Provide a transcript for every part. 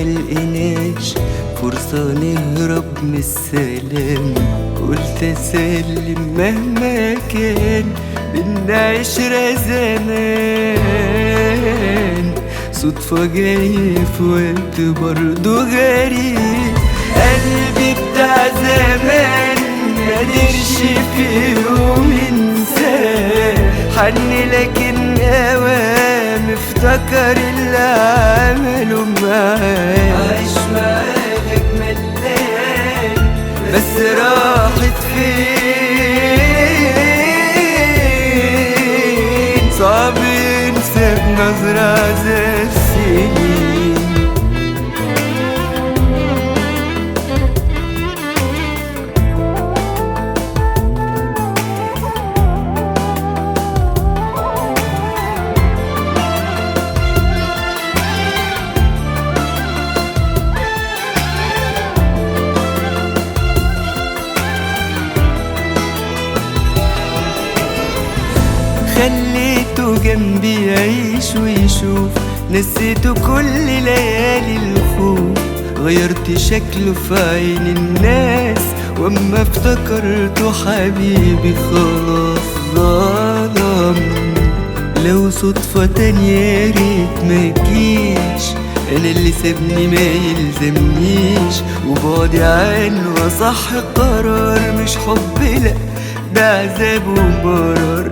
ملقناش فرصة نهرب من السلام قلت اسلم مهما كان بينا عشرة زمان صدفة جاي في وقت برضه غريب قلبي بتاع زمان مقدرش في يوم ينساه حن لكن اوام افتكر اللي عمله معاه عايش معاك اجمل ليالي بس راحت فين صعب ينسى بنظرة عذاب سنين خليته جنبي يعيش ويشوف نسيته كل ليالي الخوف غيرت شكله في عين الناس واما افتكرته حبيبي خلاص ظلم لو صدفة تانية يا ريت ما تجيش انا اللي سابني ما يلزمنيش وبعدي عنه صح قرار مش حب لا ده عذاب ومرار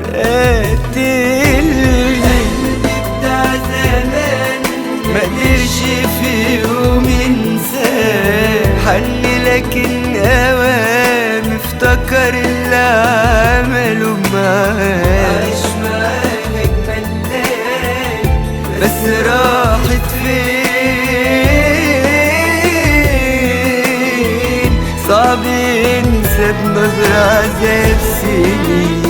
قاتل بتاع زمان ما قدرش في يوم ينساه حن لكن اوام افتكر اللي عمله معاه عايش معاه اجمل ليالي بس راحت فين صعب ينسى بنظرة عذاب سنين